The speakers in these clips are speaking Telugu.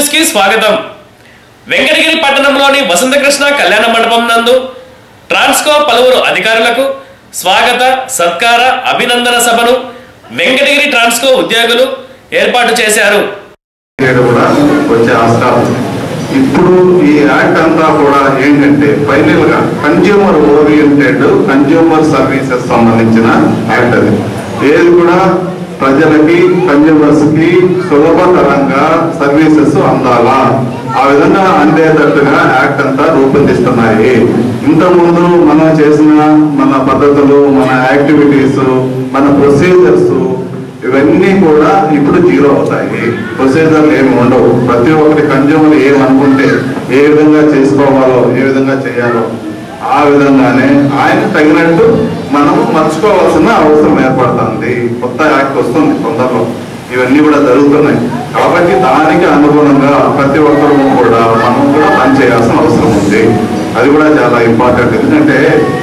న్యూస్ కి స్వాగతం వెంకటగిరి పట్టణంలోని వసంతకృష్ణ కళ్యాణ మండపం నందు ట్రాన్స్కో పలువురు అధికారులకు స్వాగత సత్కార అభినందన సభను వెంకటగిరి ట్రాన్స్కో ఉద్యోగులు ఏర్పాటు చేశారు ఇక్కడ కూడా వచ్చే ఆస్కారం ఇప్పుడు ఈ యాక్ట్ అంతా కూడా ఏంటంటే ఫైనల్ గా కన్జ్యూమర్ ఓరియంటెడ్ కన్జ్యూమర్ సర్వీసెస్ సంబంధించిన యాక్ట్ అది ఏది కూడా ప్రజలకి కన్జ్యూమర్స్ కి సులభతరంగా సర్వీసెస్ అందాలా ఆ విధంగా అందేటట్టుగా యాక్ట్ అంతా రూపొందిస్తున్నాయి ఇంతకుముందు మనం చేసిన మన పద్ధతులు మన యాక్టివిటీస్ మన ప్రొసీజర్స్ ఇవన్నీ కూడా ఇప్పుడు జీరో అవుతాయి ప్రొసీజర్లు ఏమి ఉండవు ప్రతి ఒక్కటి కన్జ్యూమర్ ఏమనుకుంటే ఏ విధంగా చేసుకోవాలో ఏ విధంగా చేయాలో ఆ విధంగానే ఆయన తగినట్టు మనం మర్చుకోవాల్సిన అవసరం ఏర్పడుతుంది కొత్త యాక్ట్ వస్తుంది తొందరలో ఇవన్నీ కూడా జరుగుతున్నాయి కాబట్టి దానికి అనుగుణంగా ప్రతి ఒక్కరూ కూడా మనం కూడా పనిచేయాల్సిన అవసరం ఉంది అది కూడా చాలా ఇంపార్టెంట్ ఎందుకంటే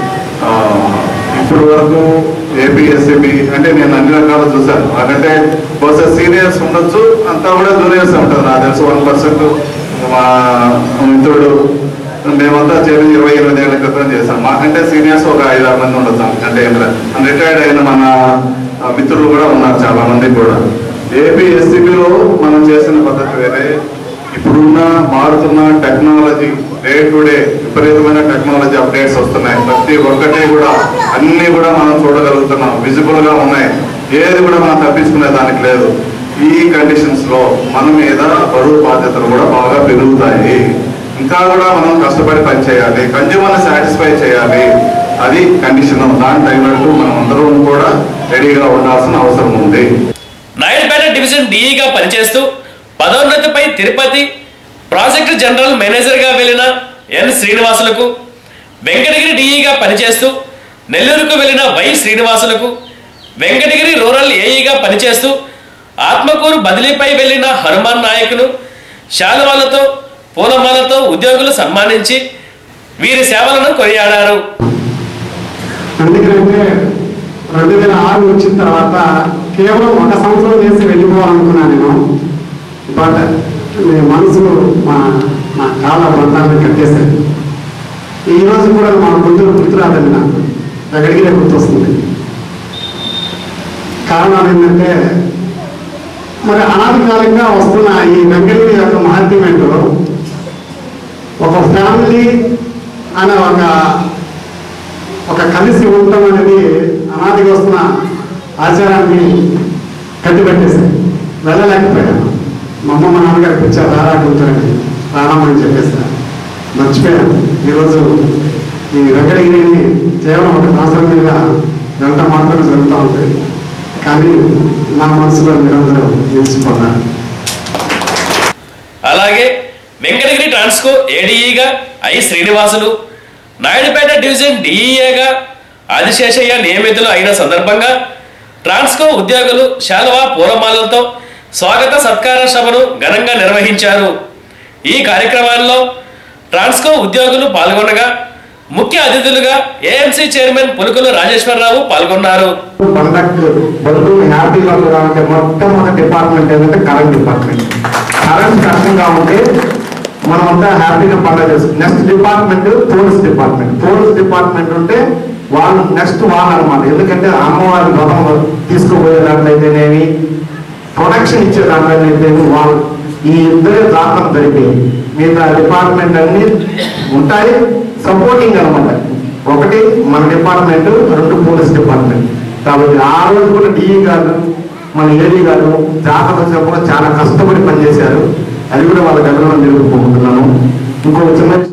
ఆ, ఇప్పుడు వరకు ఏపీఎస్ఏబి అంటే నేను అన్ని రకాలు చూశాను నాకంటే బహుశా సీనియర్స్ ఉండొచ్చు అంతా కూడా జూనియర్స్ ఉంటారు నాకు తెలుసు వన్ పర్సెంట్ మా మిత్రుడు మేమంతా చేరి ఇరవై ఇరవై ఏళ్ళ క్రితం చేశాం మాకంటే సీనియర్స్ ఒక ఐదు ఆరు మంది ఉండొచ్చు అంటే రిటైర్డ్ అయిన మన ఆ, మిత్రులు కూడా ఉన్నారు చాలా మంది కూడా ఏపీఎస్సీబీలో మనం చేసిన పద్ధతి వేరే ఇప్పుడున్న మారుతున్న టెక్నాలజీ డే టు డే విపరీతమైన టెక్నాలజీ అప్డేట్స్ వస్తున్నాయి ప్రతి ఒక్కటి కూడా అన్ని కూడా మనం చూడగలుగుతున్నాం విజిబుల్ గా ఉన్నాయి ఏది కూడా మనం తప్పించుకునే దానికి లేదు ఈ కండిషన్స్ లో మన మీద బరువు బాధ్యతలు కూడా బాగా పెరుగుతాయి ఇంకా కూడా మనం కష్టపడి పని చేయాలి కన్జ్యూమర్ సాటిస్ఫై చేయాలి అది కండిషన్ దాని తగినట్టు మనం అందరం కూడా రెడీగా ఉండాల్సిన అవసరం ఉంది నాయుడుపేట డివిజన్ డిఈగా పనిచేస్తూ పదోన్నతిపై తిరుపతి ప్రాజెక్టు జనరల్ మేనేజర్గా వెళ్లిన ఎన్ శ్రీనివాసులకు వెంకటగిరి డిఈగా పనిచేస్తూ నెల్లూరుకు వెళ్లిన వై శ్రీనివాసులకు వెంకటగిరి రూరల్ ఏఈగా పనిచేస్తూ ఆత్మకూరు బదిలీపై వెళ్లిన హనుమాన్ నాయకులు శాలువాలతో పూలమాలతో ఉద్యోగులు సన్మానించి వీరి సేవలను కొనియాడారు అందుకంటే రెండు వేల ఆరు వచ్చిన తర్వాత కేవలం ఒక సంవత్సరం చేసి వెళ్ళిపోవాలనుకున్నాను నేను బట్ నేను మనసులో మా నా కాళ్ళ బంధాలను కట్టేశాను ఈ రోజు కూడా మా గుంటూరు గుర్తురాదండి నాకు ఎక్కడికి గుర్తొస్తుంది కారణం ఏంటంటే మరి అనాధికారికంగా వస్తున్న ఈ వెంకటగిరి యొక్క మహాత్మ్యంలో ఒక ఫ్యామిలీ అనే ఒక ఒక కలిసి ఉండటం అనేది అనాదిగా వస్తున్న ఆచారాన్ని కట్టిపెట్టేశాయి వెళ్ళలేకపోయాను మా అమ్మ మా నాన్నగారికి వచ్చారు రారాకుంటారని రానమ్మని చెప్పేసాను మర్చిపోయాను ఈరోజు ఈ వెంకటగిరిని కేవలం ఒక దాసరి మీద వెంట మాత్రమే జరుగుతూ ఉంటుంది కానీ నా మనసులో నిరంతరం నిలిచిపోతాను అలాగే వెంకటగిరి ట్రాన్స్కో ఏడీఈగా ఐ శ్రీనివాసులు నాయుడుపేట డివిజన్ డిఈఏగా ఆదిశేషయ్య నియమితులు అయిన సందర్భంగా ట్రాన్స్కో ఉద్యోగులు శాలువా పూలమాలలతో స్వాగత సత్కార సభను ఘనంగా నిర్వహించారు ఈ కార్యక్రమాల్లో ట్రాన్స్కో ఉద్యోగులు పాల్గొనగా ముఖ్య అతిథులుగా ఏఎంసీ చైర్మన్ పులుకులు రాజేశ్వరరావు పాల్గొన్నారు పండగ బతుకు హ్యాపీగా ఉండడానికి మొట్టమొదటి డిపార్ట్మెంట్ ఏంటంటే కరెంట్ డిపార్ట్మెంట్ కరెంట్ కష్టంగా ఉంటే మనం అంతా హ్యాపీగా పండగ చేసుకుంటాం next department police department police department ఉంటే వాళ్ళు నెక్స్ట్ వాళ్ళు అనమాట ఎందుకంటే అమ్మవారి రథం తీసుకుపోయే దాంట్లో అయితేనేమి ప్రొటెక్షన్ ఇచ్చే దాంట్లో అయితేనేమి వాళ్ళు ఈ ఇద్దరే దాఖం జరిపి మిగతా డిపార్ట్మెంట్ అన్ని ఉంటాయి సపోర్టింగ్ అనమాట ఒకటి మన డిపార్ట్మెంట్ రెండు పోలీస్ డిపార్ట్మెంట్ కాబట్టి ఆ రోజు కూడా డిఈ గారు మన ఏడీ గారు జాతర వచ్చినప్పుడు చాలా కష్టపడి పనిచేశారు అది కూడా వాళ్ళ గతంలో నిలుపుకుంటున్నాను ఇంకో చిన్న